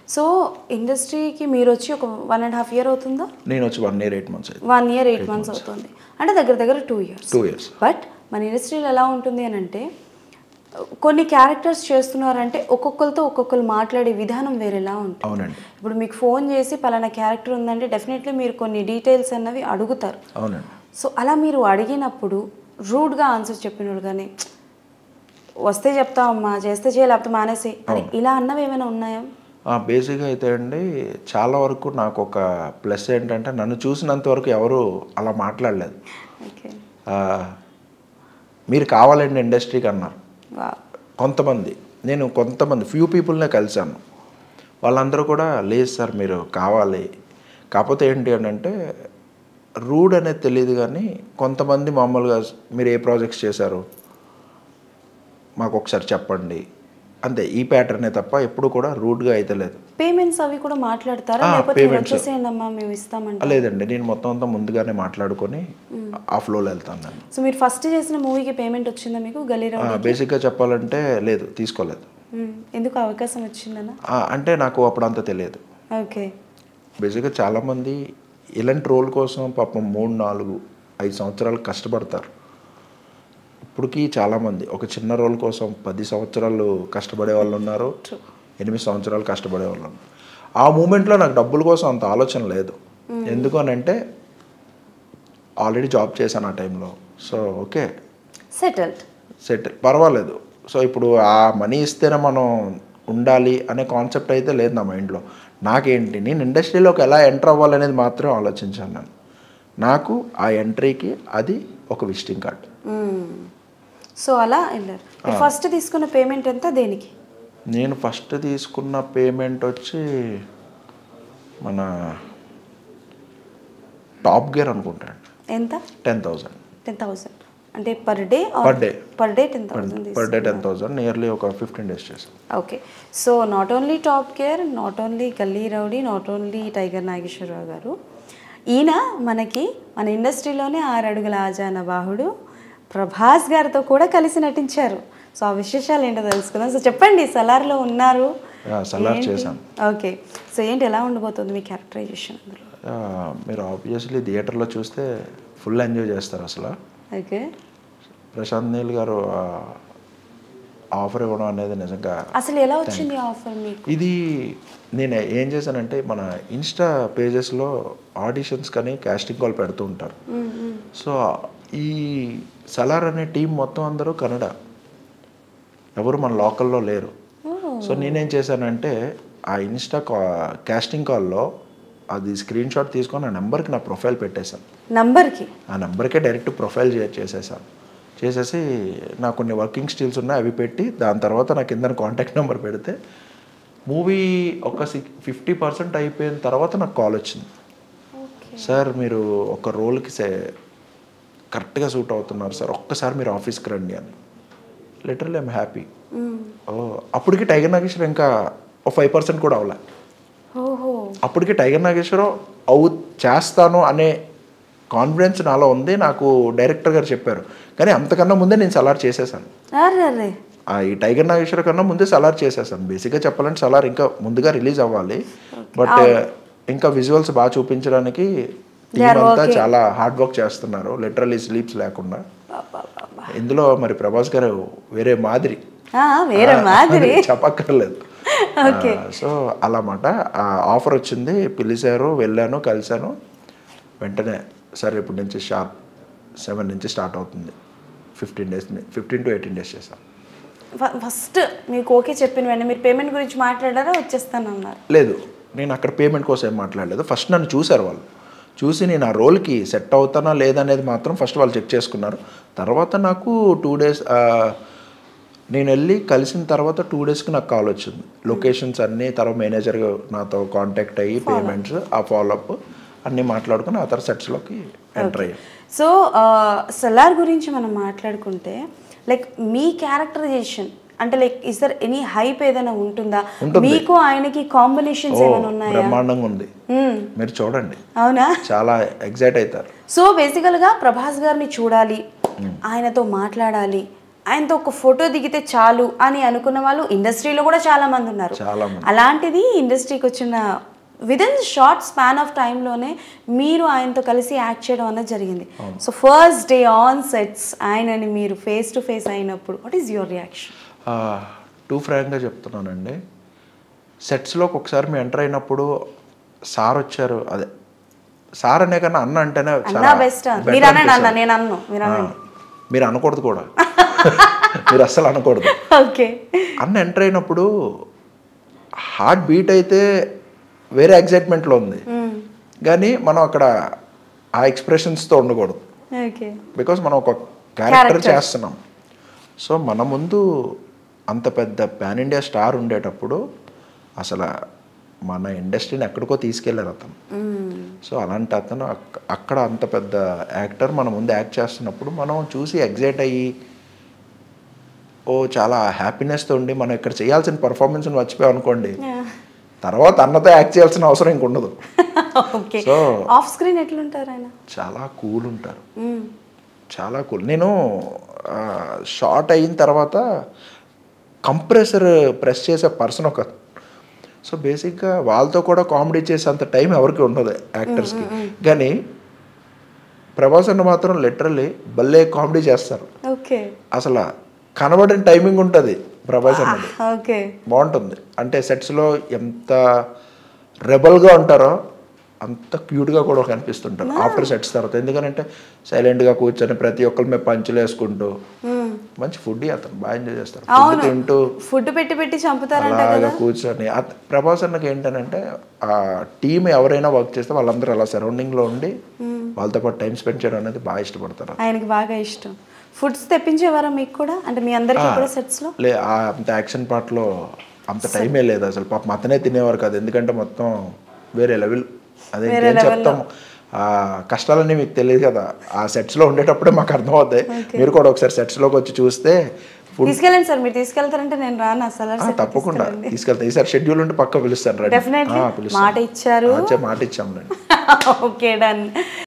So ఇండస్ట్రీకి మీరు వచ్చి ఒక వన్ అండ్ హాఫ్ ఇయర్ అవుతుందా నేను వచ్చి వన్ ఇయర్ ఎయిట్ మంత్స్ అయింది వన్ ఇయర్ ఎయిట్ మంత్స్ అవుతుంది అంటే దగ్గర దగ్గర two years two years but మన ఇండస్ట్రీలో ఎలా ఉంటుంది అని అంటే కొన్ని క్యారెక్టర్స్ చేస్తున్నారంటే ఒక్కొక్కరితో ఒక్కొక్కరు మాట్లాడే విధానం వేరేలా ఉంటుంది అవునండి ఇప్పుడు మీకు ఫోన్ చేసి పలానా క్యారెక్టర్ ఉందంటే డెఫినెట్లీ మీరు కొన్ని డీటెయిల్స్ అన్నవి అడుగుతారు అవునండి సో అలా మీరు అడిగినప్పుడు రూడ్గా ఆన్సర్ చెప్పిన వాళ్ళు కానీ వస్తే చెప్తామమ్మా చేస్తే చేయ లేకపోతే మానేసి అని ఇలా అన్నవి ఏమైనా ఉన్నాయా బేసిక్గా అయితే అండి చాలా వరకు నాకు ఒక ప్లస్ ఏంటంటే నన్ను చూసినంత వరకు ఎవరు అలా మాట్లాడలేదు ఓకే ఆ, మీరు కావాలండి ఇండస్ట్రీకి అన్నారు వా కొంతమంది నేను కొంతమంది ఫ్యూ పీపుల్నే కలిశాను వాళ్ళందరూ కూడా లేదు సార్ మీరు కావాలి కాకపోతే ఏంటి అని అంటే రూడ్ అనేది తెలియదు కానీ కొంతమంది మామూలుగా మీరు ఏ ప్రాజెక్ట్స్ చేశారు మాకు ఒకసారి చెప్పండి అంతే ఈ ప్యాటర్నే తప్ప ఎప్పుడు కూడా రూడ్గా అయితే లేదు పేమెంట్స్ అవి కూడా మాట్లాడతారా ఆ, లేకపోతే మీరు payments. వచ్చేసేయండి అమ్మా మేము ఇస్తామంటే లేదండి నేను మొత్తం అంతా ముందుగానే మాట్లాడుకొని ఆ ఫ్లోలో వెళ్తాను నేను సో మీరు ఫస్ట్ చేసిన మూవీకి పేమెంట్ వచ్చిందా మీకు గలీరా బేసిక్గా చెప్పాలంటే లేదు తీసుకోలేదు ఎందుకు అవకాశం వచ్చిందన్న ఆ, అంటే నాకు అప్పుడు అంత తెలియదు ఓకే బేసిక్గా చాలామంది ఇలాంటి రోల్ కోసం పాపం మూడు నాలుగు ఐదు సంవత్సరాలు కష్టపడతారు ఇప్పటికీ చాలామంది ఒక చిన్న రోల్ కోసం పది సంవత్సరాలు కష్టపడే వాళ్ళు ఉన్నారు ఎనిమిది సంవత్సరాలు కష్టపడే వాళ్ళు ఉన్నారు ఆ మూమెంట్లో నాకు డబ్బుల కోసం అంత ఆలోచన లేదు ఎందుకు అని అంటే ఆల్రెడీ జాబ్ చేశాను ఆ టైంలో సో ఓకే సెటిల్డ్ సెట్ పర్వాలేదు సో ఇప్పుడు ఆ మనీ ఇస్తేనే మనం ఉండాలి అనే కాన్సెప్ట్ అయితే లేదు నా మైండ్లో నాకేంటి నేను ఇండస్ట్రీలోకి ఎలా ఎంటర్ అవ్వాలనేది మాత్రమే ఆలోచించాను నేను నాకు ఆ ఎంట్రీకి అది ఒక విజిటింగ్ కార్డ్ సో అలా వెళ్ళారు మీరు ఫస్ట్ తీసుకున్న పేమెంట్ ఎంత దేనికి నేను ఫస్ట్ తీసుకున్న పేమెంట్ వచ్చి మన టాప్ గేర్ అనుకుంటాను ఎంత టెన్ థౌజండ్ టెన్ థౌసండ్ అంటే per day Per day. Per day ten thousand per day ten thousand nearly ఒక ఫిఫ్టీన్ డేస్ చేశాను okay so not only Top Gear not only Gully Rowdy not only Tiger Nageswararao గారు ఈయన మనకి మన ఇండస్ట్రీలోనే ఆరు అడుగుల ఆజాన బాహుడు ప్రభాస్ గారితో కూడా కలిసి నటించారు సో ఆ విశేషాలు ఏంటో తెలుసుకుందాం సో చెప్పండి సలార్లో ఉన్నారు ఆ, సలార్ ఏంటి? చేశాను. ఓకే సో ఏంటి ఎలా ఉండబోతుంది మీ క్యారెక్టరైజేషన్ అందులో ఆ, మీరు ఆబ్వియస్లీ థియేటర్లో చూస్తే ఫుల్ ఎంజాయ్ చేస్తారు అసలు ఓకే ప్రశాంత్ నీల్ గారు ఆఫర్ ఇవ్వడం అనేది నిజంగా అసలు ఎలా వచ్చింది ఆఫర్ మీకు ఇది నేను ఏం చేశానంటే మన ఇన్స్టా పేజెస్లో ఆడిషన్స్ కానీ కాస్టింగ్ కాల్ పెడుతూ ఉంటారు సో ఈ సలార్ అనే టీం మొత్తం అందరూ కన్నడ ఎవరు మన లోకల్లో లేరు సో నేనేం చేశానంటే ఆ ఇన్స్టా కా కాస్టింగ్ కాల్లో అది స్క్రీన్ షాట్ తీసుకొని ఆ నెంబర్కి నా ప్రొఫైల్ పెట్టేశాను నంబర్కి ఆ నెంబర్కే డైరెక్ట్ ప్రొఫైల్ చే- చేసేసాను చేసేసి నాకు కొన్ని వర్కింగ్ స్టిల్స్ ఉన్నాయి అవి పెట్టి దాని తర్వాత నా కింద కాంటాక్ట్ నెంబర్ పెడితే మూవీ ఒక సిక్ ఫిఫ్టీ పర్సెంట్ అయిపోయిన తర్వాత నాకు కాల్ వచ్చింది ఓకే సార్ మీరు ఒక రోల్కి సే కరెక్ట్గా సూట్ అవుతున్నారు సార్ ఒక్కసారి మీరు ఆఫీస్కి రండి అని లిటరల్లీ ఐమ్ హ్యాపీ ఓ అప్పటికి టైగర్ నాగేశ్వరం ఇంకా ఒక ఫైవ్ పర్సెంట్ కూడా అవలే ఓహో అప్పటికి టైగర్ నాగేశ్వరం అవు చేస్తాను అనే కాన్ఫిడెన్స్ నాలో ఉంది నాకు డైరెక్టర్ గారు చెప్పారు కానీ అంతకన్నా ముందే నేను సలార్ చేసేసాను అరే అరే ఆ ఈ టైగర్ నాగేశ్వర కన్నా ముందే సలార్ చేసేసాను బేసిక్గా చెప్పాలంటే సలార్ ఇంకా ముందుగా రిలీజ్ అవ్వాలి బట్ ఇంకా విజువల్స్ బాగా చూపించడానికి టీం అంతా చాలా హార్డ్ వర్క్ చేస్తున్నారు లిటరలీ స్లీప్స్ లేకుండా ఇందులో మరి ప్రభాస్ గారు వేరే మాదిరి ఆ, వేరే మాదిరి చెప్పక్కర్లేదు సో అలా మాట ఆఫర్ వచ్చింది పిలిచారు వెళ్ళాను కలిశాను వెంటనే సరే ఇప్పటి నుంచి షార్ప్ సెవెన్ నుంచి స్టార్ట్ అవుతుంది fifteen days fifteen to eighteen days చేశాను ఫ- ఫస్ట్ మీకు ఓకే చెప్పిన వెంటనే మీరు పేమెంట్ గురించి మాట్లాడారా వచ్చేస్తానన్నారు లేదు నేను అక్కడ పేమెంట్ కోసం ఏం మాట్లాడలేదు ఫస్ట్ నన్ను చూశారు వాళ్ళు చూసి నేను ఆ రోల్కి సెట్ అవుతానా లేదనేది మాత్రం ఫస్ట్ వాళ్ళు చెక్ చేసుకున్నారు తర్వాత నాకు టూ డేస్ నేను వెళ్ళి కలిసిన తర్వాత టూ డేస్కి నాకు కాల్ వచ్చింది లొకేషన్స్ అన్నీ తర్వాత మేనేజర్ నాతో కాంటాక్ట్ అయ్యి పేమెంట్స్ ఆ ఫాలోఅప్ అన్నీ మాట్లాడుకుని ఆ తర్వాత సెట్స్లోకి ఎంటర్ అయ్యాను సో సలార్ గురించి మనం మాట్లాడుకుంటే లైక్ మీ క్యారెక్టరైజేషన్ అంటే like is there any hype ఏదైనా ఉంటుందా మీకు ఆయనకి కాంబినేషన్స్ ఏమైనా ఉన్నాయా బ్రహ్మాండంగా ఉంది మ్మ్. మీరు చూడండి అవునా చాలా ఎగ్జైట్ అవుతారు సో బేసికల్గా ప్రభాస్ గారిని చూడాలి ఆయనతో మాట్లాడాలి ఆయనతో ఒక ఫోటో దిగితే చాలు అని అనుకున్న వాళ్ళు ఇండస్ట్రీలో కూడా చాలా మంది ఉన్నారు చాలా మంది. అలాంటిది ఇండస్ట్రీకి వచ్చిన విదిన్ షార్ట్ స్పాన్ ఆఫ్ టైంలోనే మీరు ఆయనతో కలిసి యాక్ట్ చేయడం అన్నది జరిగింది so first day on sets ఆయనని మీరు ఫేస్ టు ఫేస్ అయినప్పుడు what is your reaction too ఫ్రాంక్గా చెప్తున్నానండి సెట్స్లోకి ఒకసారి మేము ఎంటర్ అయినప్పుడు సార్ వచ్చారు అదే సార్ అనే కన్నా అన్న అంటేనే అన్నా బెస్ట్ better మీరు అనండి అన్న అనిపిస్తుంది. నేను అన్ను మీరు ఆ, అనండి మీరు అనకూడదు కూడా మీరు అస్సలు అనకూడదు ఓకే అన్న ఎంటర్ అయినప్పుడు హార్ట్ బీట్ అయితే వేరే ఎగ్జైట్మెంట్లో ఉంది కానీ మనం అక్కడ ఆ ఎక్స్ప్రెషన్స్తో ఉండకూడదు ఓకే బికాస్ మనం ఒక క్యారెక్టర్ Character. చేస్తున్నాం సో మన ముందు అంత పెద్ద పాన్ ఇండియా స్టార్ ఉండేటప్పుడు అసలు మన ఇండస్ట్రీని ఎక్కడికో తీసుకెళ్ళారు అతను సో అలాంటి అతను అక్- అక్కడ అంత పెద్ద యాక్టర్ మన ముందు యాక్ట్ చేస్తున్నప్పుడు మనం చూసి ఎగ్జైట్ అయ్యి ఓ చాలా హ్యాపీనెస్తో ఉండి మనం ఇక్కడ చేయాల్సిన పర్ఫార్మెన్స్ని మర్చిపోయాం అనుకోండి తర్వాత అన్నతో యాక్ట్ చేయాల్సిన అవసరం ఇంక ఉండదు ఓకే సో ఆఫ్ స్క్రీన్ ఎట్లుంటారు ఆయన చాలా కూల్ ఉంటారు మ్మ్. చాలా కూల్ నేను షార్ట్ అయిన తర్వాత కంప్రెసర్ ప్రెస్ చేసే పర్సన్ ఒక సో బేసిక్గా వాళ్ళతో కూడా కామెడీ చేసేంత టైం ఎవరికి ఉండదు యాక్టర్స్కి కానీ ప్రభాస్ అన్న మాత్రం లిటరల్లీ భలే కామెడీ చేస్తారు ఓకే అసలు కనబడిన టైమింగ్ ఉంటుంది ప్రభాస్ అన్నది ఓకే బాగుంటుంది అంటే సెట్స్లో ఎంత రెబల్గా ఉంటారో అంత క్యూట్గా కూడా కనిపిస్తుంటారు ఆఫ్టర్ సెట్స్ తర్వాత ఎందుకంటే సైలెంట్గా కూర్చొని ప్రతి ఒక్కరి మీద పంచులు వేసుకుంటూ మంచి ఫుడ్ అతను బాగా ఎంజాయ్ చేస్తారు ఫుడ్ అవును తింటూ ఫుడ్ పెట్టి పెట్టి చంపుతారంట అలాగా కదా కూర్చొని అత- ప్రభాస్ అన్నకి ఏంటంటే ఆ టీం ఎవరైనా వర్క్ చేస్తే వాళ్ళందరూ అలా సరౌండింగ్లో ఉండి వాళ్ళతో పాటు టైం స్పెండ్ చేయడం అనేది బాగా ఇష్టపడతారు ఆయనకి బాగా ఇష్టం ఫుడ్స్ తెప్పించేవారా మీకు కూడా అంటే మీ అందరికీ కూడా సెట్స్ లో లే ఆ అంత యాక్షన్ పార్ట్లో అంత టైమే లేదు అసలు పాపం అతనే తినేవారు కాదు ఎందుకంటే మొత్తం వేరే లెవెల్ అదే ఏం చెప్తాం ఆ కష్టాలన్నీ మీకు తెలియదు కదా ఆ సెట్స్లో ఉండేటప్పుడే మాకు అర్థమవుతాయి మీరు కూడా ఒకసారి సెట్స్లోకి వచ్చి చూస్తే ఫుడ్ తీసుకెళ్ళండి సార్ మీరు తీసుకెళ్తారంటే నేను రాను అసలు ఆ, తప్పకుండా తీసుకెళ్తాను ఈసారి షెడ్యూల్ ఉంటే పక్క పిలుస్తాను రండి డెఫినెట్లీ ఆ, పిలుస్తాను మాట ఇచ్చారు ఆ, చే- మాట ఇచ్చాం రండి ఓకే డన్